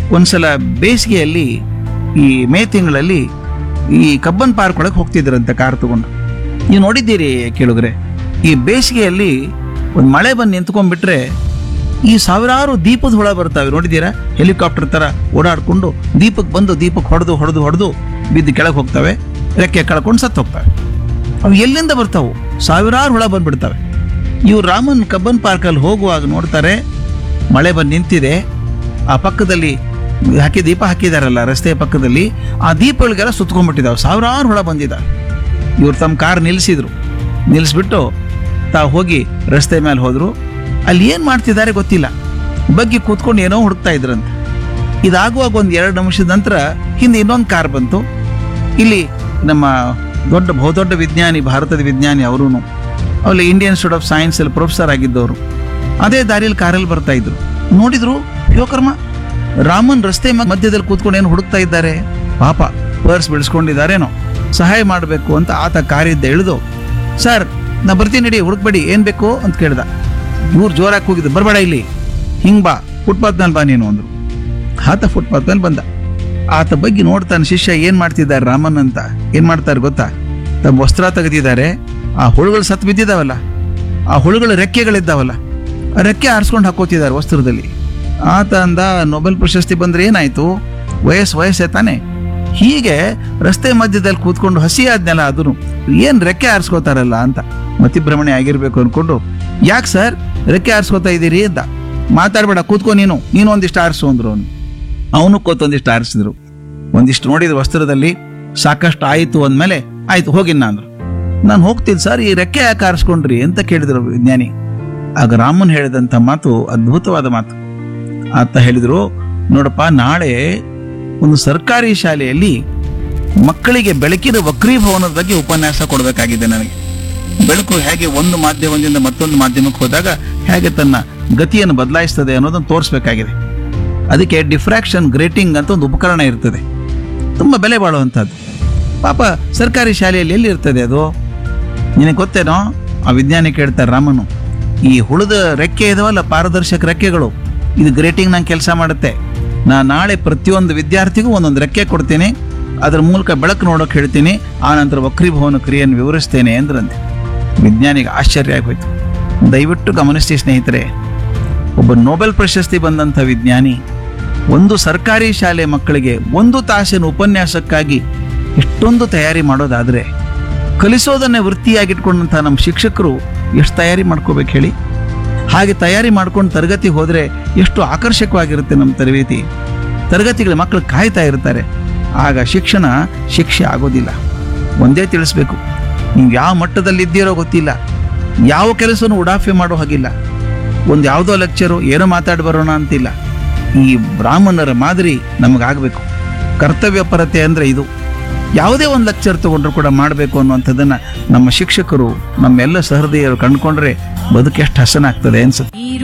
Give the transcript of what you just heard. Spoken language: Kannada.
ಒಂದ್ಸಲ ಬೇಸಿಗೆಯಲ್ಲಿ ಈ ಮೇ ತಿಂಗಳಲ್ಲಿ ಈ ಕಬ್ಬನ್ ಪಾರ್ಕ್ ಒಳಗೆ ಹೋಗ್ತಿದ್ರಂತೆ ಕಾರ್ ತಗೊಂಡು ನೀವು ನೋಡಿದ್ದೀರಿ ಕೇಳಿದ್ರೆ ಈ ಬೇಸಿಗೆಯಲ್ಲಿ ಒಂದು ಮಳೆ ಬಂದು ನಿಂತ್ಕೊಂಡ್ಬಿಟ್ರೆ ಈ ಸಾವಿರಾರು ದೀಪದ ಹುಳ ಬರ್ತಾವೆ ನೋಡಿದ್ದೀರಾ ಹೆಲಿಕಾಪ್ಟರ್ ತರ ಓಡಾಡ್ಕೊಂಡು ದೀಪಕ್ಕೆ ಬಂದು ದೀಪಕ್ಕೆ ಹೊಡೆದು ಹೊಡೆದು ಹೊಡೆದು ಬಿದ್ದು ಕೆಳಗೆ ಹೋಗ್ತವೆ ರೆಕ್ಕೆ ಕಳ್ಕೊಂಡು ಸತ್ತು ಹೋಗ್ತವೆ ಅವು ಎಲ್ಲಿಂದ ಬರ್ತಾವು ಸಾವಿರಾರು ಹುಳ ಬಂದ್ಬಿಡ್ತವೆ ಇವ್ರು ರಾಮನ್ ಕಬ್ಬನ್ ಪಾರ್ಕಲ್ಲಿ ಹೋಗುವಾಗ ನೋಡ್ತಾರೆ ಮಳೆ ಬಂದು ನಿಂತಿದೆ ಆ ಪಕ್ಕದಲ್ಲಿ ಹಾಕಿ ದೀಪ ಹಾಕಿದಾರಲ್ಲ ರಸ್ತೆಯ ಪಕ್ಕದಲ್ಲಿ ಆ ದೀಪಗಳಿಗೆಲ್ಲ ಸುತ್ಕೊಂಡ್ಬಿಟ್ಟಿದಾವೆ ಸಾವಿರಾರು ಹುಳ ಬಂದಿದ್ದಾವೆ ಇವ್ರು ತಮ್ಮ ಕಾರ್ ನಿಲ್ಲಿಸಿದ್ರು ನಿಲ್ಲಿಸ್ಬಿಟ್ಟು ತಾವು ಹೋಗಿ ರಸ್ತೆ ಮೇಲೆ ಹೋದ್ರು ಅಲ್ಲಿ ಏನು ಮಾಡ್ತಿದ್ದಾರೆ ಗೊತ್ತಿಲ್ಲ ಬಗ್ಗೆ ಕೂತ್ಕೊಂಡು ಏನೋ ಹುಡುಕ್ತಾ ಇದ್ರಂತೆ ಇದಾಗುವಾಗ ಒಂದು ಎರಡು ನಿಮಿಷದ ನಂತರ ಹಿಂದೆ ಇನ್ನೊಂದು ಕಾರ್ ಬಂತು ಇಲ್ಲಿ ನಮ್ಮ ದೊಡ್ಡ ಬಹುದೊಡ್ಡ ವಿಜ್ಞಾನಿ ಭಾರತದ ವಿಜ್ಞಾನಿ ಅವರು ಅಲ್ಲಿ ಇಂಡಿಯನ್ ಇನ್ಸ್ಟಿಟ್ಯೂಟ್ ಆಫ್ ಸೈನ್ಸ್ ಅಲ್ಲಿ ಪ್ರೊಫೆಸರ್ ಆಗಿದ್ದವರು ಅದೇ ದಾರಿಯಲ್ಲಿ ಕಾರಲ್ಲಿ ಬರ್ತಾ ಇದ್ರು ನೋಡಿದ್ರು ಯೋಕರ್ಮ ರಾಮನ್ ರಸ್ತೆ ಮ- ಮಧ್ಯದಲ್ಲಿ ಕೂತ್ಕೊಂಡು ಏನು ಹುಡುಕ್ತಾ ಇದ್ದಾರೆ ಪಾಪ ಪರ್ಸ್ ಬಿಡಿಸ್ಕೊಂಡಿದ್ದಾರೇನೋ ಸಹಾಯ ಮಾಡಬೇಕು ಅಂತ ಆತ ಕಾರಿದ್ದ ಇಳಿದು ಸರ್ ನಾ ಬರ್ತೀನಿ ನಡಿ ಹುಡುಕ್ಬೇಡಿ ಏನ್ ಬೇಕು ಅಂತ ಕೇಳ್ದ ಇವ್ರು ಜೋರಾಗಿ ಹೋಗಿದ್ದು ಬರಬೇಡ ಇಲ್ಲಿ ಹಿಂಗ್ ಬಾ ಫುಟ್ಪಾತ್ ಮೇಲೆ ಬಾ ನೀನು ಅಂದ್ರು ಆತ ಫುಟ್ಪಾತ್ ಮೇಲೆ ಬಂದ ಆತ ಬಗ್ಗೆ ನೋಡ್ತಾನೆ ಶಿಷ್ಯ ಏನ್ ಮಾಡ್ತಿದ್ದಾರೆ ರಾಮನ್ ಅಂತ ಏನ್ ಮಾಡ್ತಾರೆ ಗೊತ್ತಾ ತಮ್ಮ ವಸ್ತ್ರ ತೆಗೆದಿದ್ದಾರೆ ಆ ಹುಳುಗಳು ಸತ್ತು ಬಿದ್ದಿದಾವಲ್ಲ ಆ ಹುಳುಗಳ ರೆಕ್ಕೆಗಳಿದ್ದಾವಲ್ಲ ಆ ರೆಕ್ಕೆ ಆರಿಸ್ಕೊಂಡು ಹಾಕೋತಿದ್ದಾರೆ ವಸ್ತ್ರದಲ್ಲಿ ಆತ ಅಂದ ನೊಬೆಲ್ ಪ್ರಶಸ್ತಿ ಬಂದ್ರೆ ಏನಾಯ್ತು ವಯಸ್ಸು ವಯಸ್ಸೇ ತಾನೆ ಹೀಗೆ ರಸ್ತೆ ಮಧ್ಯದಲ್ಲಿ ಕೂತ್ಕೊಂಡು ಹಸಿ ಆದ್ನಲ್ಲ ಅದನ್ನು ಏನ್ ರೆಕ್ಕೆ ಆರಿಸ್ಕೋತಾರಲ್ಲ ಅಂತ ಮತಿಭ್ರಮಣೆ ಆಗಿರ್ಬೇಕು ಅನ್ಕೊಂಡು ಯಾಕೆ ಸರ್ ರೆಕ್ಕೆ ಆರಿಸ್ಕೋತಾ ಇದ್ದೀರಿ ಅಂತ ಮಾತಾಡ್ಬೇಡ ಕೂತ್ಕೋ ನೀನು ನೀನು ಒಂದಿಷ್ಟು ಆರಿಸು ಅಂದ್ರು ಅವನು ಅವನು ಕೂತೊಂದಿಷ್ಟು ಆರಿಸಿದ್ರು ಒಂದಿಷ್ಟು ನೋಡಿದ್ರು ವಸ್ತ್ರದಲ್ಲಿ ಸಾಕಷ್ಟು ಆಯಿತು ಅಂದ್ಮೇಲೆ ಆಯ್ತು ಹೋಗಿನ್ನ ಅಂದ್ರು ನಾನು ಹೋಗ್ತೀನಿ ಸರ್ ಈ ರೆಕ್ಕೆ ಯಾಕೆ ಆರಿಸ್ಕೊಂಡ್ರಿ ಅಂತ ಕೇಳಿದ್ರು ವಿಜ್ಞಾನಿ ಆಗ ರಾಮನ್ ಹೇಳಿದಂಥ ಮಾತು ಅದ್ಭುತವಾದ ಮಾತು ಆತ ಹೇಳಿದ್ರು ನೋಡಪ್ಪ ನಾಳೆ ಒಂದು ಸರ್ಕಾರಿ ಶಾಲೆಯಲ್ಲಿ ಮಕ್ಕಳಿಗೆ ಬೆಳಕಿನ ವಕ್ರೀಭವನದ ಬಗ್ಗೆ ಉಪನ್ಯಾಸ ಕೊಡಬೇಕಾಗಿದೆ ನನಗೆ ಬೆಳಕು ಹೇಗೆ ಒಂದು ಮಾಧ್ಯಮದಿಂದ ಮತ್ತೊಂದು ಮಾಧ್ಯಮಕ್ಕೆ ಹೋದಾಗ ಹೇಗೆ ತನ್ನ ಗತಿಯನ್ನು ಬದಲಾಯಿಸ್ತದೆ ಅನ್ನೋದನ್ನು ತೋರಿಸ್ಬೇಕಾಗಿದೆ ಅದಕ್ಕೆ ಡಿಫ್ರಾಕ್ಷನ್ ಗ್ರೇಟಿಂಗ್ ಅಂತ ಒಂದು ಉಪಕರಣ ಇರ್ತದೆ ತುಂಬ ಬೆಲೆ ಬಾಳುವಂಥದ್ದು ಪಾಪ ಸರ್ಕಾರಿ ಶಾಲೆಯಲ್ಲಿ ಎಲ್ಲಿ ಇರ್ತದೆ ಅದು ನಿನಗೆ ಗೊತ್ತೇನೋ ಆ ವಿಜ್ಞಾನಿ ಕೇಳ್ತಾರೆ ರಾಮನು ಈ ಹುಳದ ರೆಕ್ಕೆ ಇದಾವಲ್ಲ ಪಾರದರ್ಶಕ ರೆಕ್ಕೆಗಳು ಇದು ಗ್ರೇಟಿಂಗ್ ನಂಗೆ ಕೆಲಸ ಮಾಡುತ್ತೆ ನಾ ನಾಳೆ ಪ್ರತಿಯೊಂದು ವಿದ್ಯಾರ್ಥಿಗೂ ಒಂದೊಂದು ರೆಕ್ಕೆ ಕೊಡ್ತೀನಿ ಅದರ ಮೂಲಕ ಬೆಳಕು ನೋಡೋಕೆ ಹೇಳ್ತೀನಿ ಆ ನಂತರ ವಕ್ರೀಭವನ ಕ್ರಿಯೆಯನ್ನು ವಿವರಿಸ್ತೇನೆ ಅಂದ್ರಂತೆ ವಿಜ್ಞಾನಿಗೆ ಆಶ್ಚರ್ಯ ಆಗೋಯ್ತು ದಯವಿಟ್ಟು ಗಮನಿಸಿ ಸ್ನೇಹಿತರೆ ಒಬ್ಬ ನೊಬೆಲ್ ಪ್ರಶಸ್ತಿ ಬಂದಂಥ ವಿಜ್ಞಾನಿ ಒಂದು ಸರ್ಕಾರಿ ಶಾಲೆ ಮಕ್ಕಳಿಗೆ ಒಂದು ತಾಸಿನ ಉಪನ್ಯಾಸಕ್ಕಾಗಿ ಇಷ್ಟೊಂದು ತಯಾರಿ ಮಾಡೋದಾದ್ರೆ ಕಲಿಸೋದನ್ನೇ ವೃತ್ತಿಯಾಗಿಟ್ಕೊಂಡಂಥ ನಮ್ಮ ಶಿಕ್ಷಕರು ಎಷ್ಟು ತಯಾರಿ ಮಾಡ್ಕೋಬೇಕು ಹೇಳಿ ಹಾಗೆ ತಯಾರಿ ಮಾಡ್ಕೊಂಡು ತರಗತಿ ಹೋದರೆ ಎಷ್ಟು ಆಕರ್ಷಕವಾಗಿರುತ್ತೆ ನಮ್ಮ ತರಬೇತಿ ತರಗತಿಗಳ ಮಕ್ಕಳು ಕಾಯ್ತಾ ಇರ್ತಾರೆ ಆಗ ಶಿಕ್ಷಣ ಶಿಕ್ಷೆ ಆಗೋದಿಲ್ಲ ಒಂದೇ ತಿಳಿಸ್ಬೇಕು ನೀವು ಯಾವ ಮಟ್ಟದಲ್ಲಿದ್ದೀರೋ ಗೊತ್ತಿಲ್ಲ ಯಾವ ಕೆಲಸನೂ ಉಡಾಫೆ ಮಾಡೋ ಹಾಗಿಲ್ಲ ಒಂದು ಯಾವುದೋ ಲೆಕ್ಚರು ಏನೋ ಮಾತಾಡಿ ಬರೋಣ ಅಂತಿಲ್ಲ ಈ ಬ್ರಾಹ್ಮಣರ ಮಾದರಿ ನಮಗಾಗಬೇಕು ಕರ್ತವ್ಯ ಪರತೆ ಅಂದರೆ ಇದು ಯಾವುದೇ ಒಂದು ಲೆಕ್ಚರ್ ತಗೊಂಡ್ರು ಕೂಡ ಮಾಡಬೇಕು ಅನ್ನುವಂಥದ್ದನ್ನು ನಮ್ಮ ಶಿಕ್ಷಕರು ನಮ್ಮೆಲ್ಲ ಸಹೃದಯರು ಕಂಡುಕೊಂಡ್ರೆ ಬದುಕು ಎಷ್ಟು ಹಸನಾಗ್ತದೆ ಅನ್ಸುತ್ತೆ ನೀರು